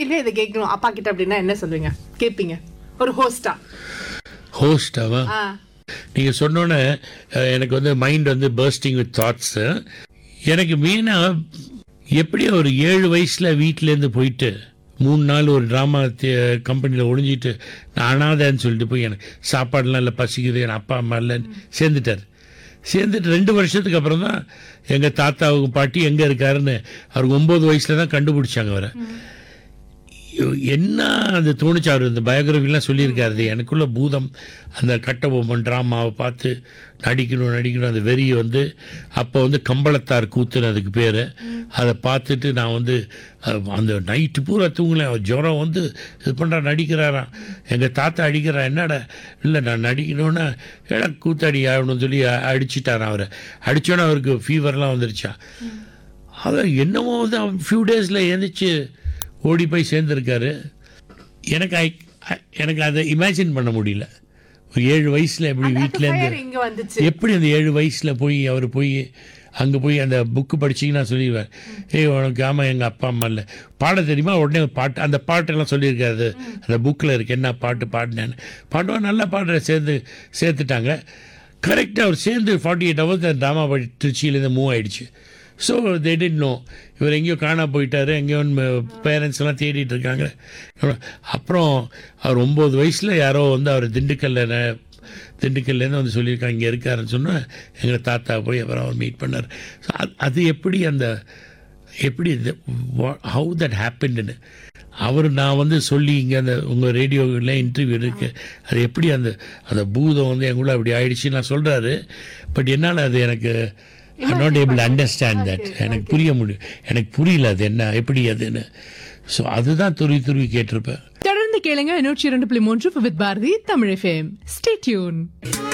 கேளுங்க இதை கேட்கணும் அப்பா கிட்ட அப்படின்னா என்ன சொல்லுவீங்க கேட்பீங்க ஒரு ஹோஸ்டா ஹோஸ்டாவா ஆ நீங்க சொன்னோன்னே அஹ், எனக்கு வந்து மைண்ட் வந்து பர்ஸ்டிங் வித் தாட்ஸ் எனக்கு மெயினாக எப்படி ஒரு ஏழு வயசுல வீட்ல இருந்து போயிட்டு மூணு நாள் ஒரு ட்ராமா கம்பெனியில் ஒளிஞ்சிட்டு நான் அனாதைன்னு சொல்லிட்டு போய் எனக்கு சாப்பாடுலாம் இல்லை பசிக்குது என் அப்பா அம்மா இல்லைன்னு சேர்ந்துட்டார் சேர்ந்துட்டு ரெண்டு வருஷத்துக்கு அப்புறம் தான் எங்கள் தாத்தாவுக்கு பாட்டி எங்கே இருக்காருன்னு அவருக்கு ஒம்பது வயசுல தான் கண்டுபிடிச்சாங்க அவரை என்ன அந்த தோணுச்சு அவர் இந்த பயோகிராஃபிலாம் சொல்லியிருக்காரு அது எனக்குள்ள பூதம் அந்த கட்டபொம்மன் ட்ராமாவை பார்த்து நடிக்கணும் நடிக்கணும் அந்த வெறி வந்து அப்போ வந்து கம்பளத்தார் கூத்துன்னு அதுக்கு பேர் அதை பார்த்துட்டு நான் வந்து அஹ், அந்த நைட்டு பூரா தூங்கல அவர் ஜுரம் வந்து இது பண்ணுறா நடிக்கிறாராம் எங்கள் தாத்தா அடிக்கிறா என்னடா இல்லை நான் நடிக்கணும்னா ஏடா கூத்தாடி ஆகணும்னு சொல்லி அ- அடிச்சிட்டாராம் அவரை அடித்தோன்னே அவருக்கு ஃபீவர்லாம் வந்துருச்சா அதான் என்னமோ வந்து ஃபியூ டேஸில் எழுந்திரிச்சு ஓடி போய் சேர்ந்துருக்காரு எனக்கு ஐ ஐ- எனக்கு அதை இமேஜின் பண்ண முடியல ஒரு ஏழு வயசில் எப்படி வீட்டிலேருந்து ஃபயர் இங்க வந்துச்சு எப்படி அந்த ஏழு வயசில் போய் அவர் போய் அங்கே போய் அந்த புக்கு படிச்சிங்கன்னா சொல்லிடுவார் ஏய் உனக்கு ஆமாம் எங்கள் அப்பா அம்மா இல்லை பாட தெரியுமா உடனே ஒரு பாட்டு அந்த பாட்டெல்லாம் சொல்லியிருக்காரு அந்த புக்கில் இருக்கு என்ன பாட்டு பாடினேன்னு பாடுவா நல்லா பாடுற சேர்ந்து சேர்த்துட்டாங்க கரெக்டாக அவர் சேர்ந்து ஃபார்ட்டி எயிட் ஹவர்ஸ் அந்த ட்ராமா படி திருச்சியிலேருந்து மூவ் ஆயிடுச்சு ஸோ தே டிட் நோ இவர் எங்கேயோ காணா போயிட்டாரு எங்கேயோ பேரண்ட்ஸ் எல்லாம் தேடிட்டு இருக்காங்க அப்புறம் அவர் ஒம்பது வயசில் யாரோ வந்து அவர் திண்டுக்கல்ல ந- திண்டுக்கல்லேருந்து வந்து சொல்லியிருக்காங்க இங்கே இருக்காருன்னு சொன்னால் எங்கள் தாத்தா போய் அப்புறம் அவர் மீட் பண்ணார் ஸோ அது எப்படி அந்த எப்படி ஹவு தட் ஹேப்பன்னு அவர் நான் வந்து சொல்லி இங்கே அந்த உங்கள் ரேடியோவில் இன்டர்வியூ இருக்கு அது எப்படி அந்த அந்த பூதம் வந்து எங்குள்ள அப்படி ஆயிடுச்சு நான் சொல்கிறாரு பட் என்னால் அது எனக்கு I not able understand that எனக்கு புரிய முடியும் எனக்கு புரியல அது என்ன எப்படி அதுன்னு ஸோ அதுதான் துருவி துருவி கேட்டிருப்பேன் தொடர்ந்து கேளுங்க நூற்றி இரண்டு புள்ளி மூன்று with Bharathi Tamil FM stay tune